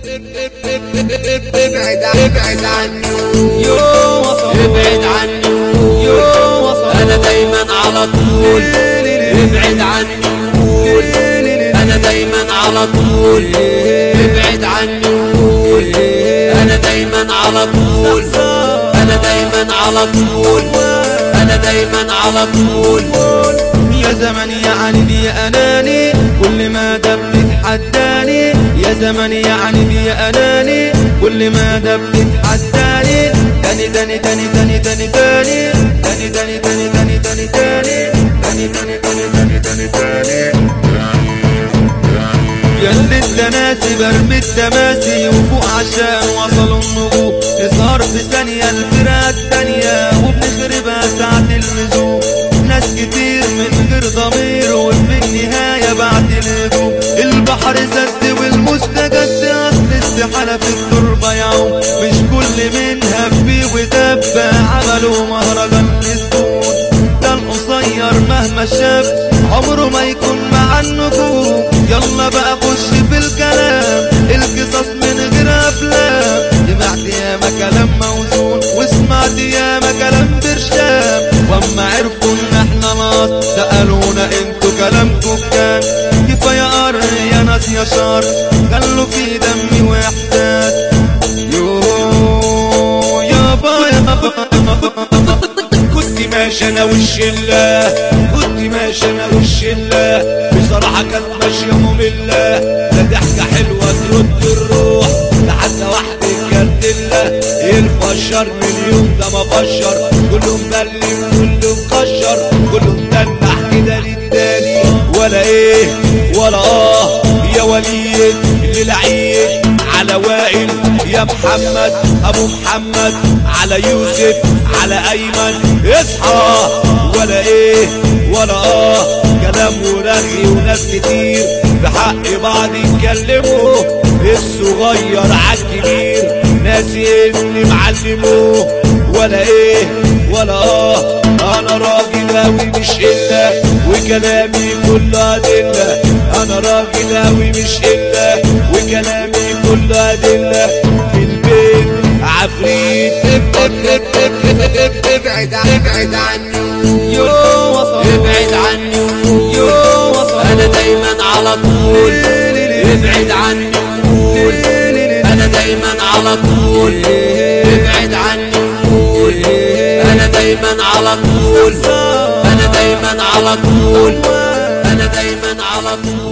ابعد ابعد عنه يو وصل ابعد عنه يو وصل انا دايما على طول ابعد عني قول انا دايما على طول ابعد عني قول انا دايما على طول انا دايما على طول انا دايما على طول يا زمن يعني دي اناني كل ما دب تتحداني يا زمن يعني دي اناني كل ما دب تتحداني تاني تاني تاني تاني تاني تاني تاني تاني تاني تاني تاني تاني تاني تاني تاني تاني تاني تاني يلي التناسي برمي التماسي وفوق عشان وصلوا النجوم نسهر في ثانية الفرقة التانية وبنخربها ساعة اللزوم ناس كتير من غير ضمير وفي النهاية بعد الهجوم البحر سد والمستجد أصل استحالة في التربة يعوم مش كل من هبي ودب عملوا مهرجان للسود ده القصير مهما شاف عمره ما يكون مع النجوم يلا بقى خش في الكلام القصص من غير افلام سمعت ياما كلام موزون وسمعت ياما كلام برشام واما عرفوا ان احنا ناس سألونا انتوا كلامكم كان كفاية قر يا ناس يا شر خلوا في دمي واحساس يو يابا يابا كنت ماشي انا والشله كنت ماشي انا والشله بصراحه كانت ماشيه ممله لا ضحكه حلوه ترد الروح لحتى واحده كردله الفشر من اليوم ده ما بشر كله مبلم كله مكشر كله مدلع كده للتاني ولا ايه ولا اه يا وليد اللي لعيب على وائل يا محمد ابو محمد على يوسف على ايمن اصحى ولا ايه ولا اه كلام ورغي وناس كتير بحق بعض يتكلموا الصغير عالكبير ناسي اني معلمه ولا ايه ولا اه انا راجل اوي مش الا وكلامي كله ادله انا راجل اوي مش الا وكلامي كله ادله في البيت عفريت ابعد ابعد عنه يو وصل ابعد عني يو وصل انا دايما على طول ابعد عني قول انا دايما على طول ابعد عني قول انا دايما على طول انا دايما على طول انا دايما على طول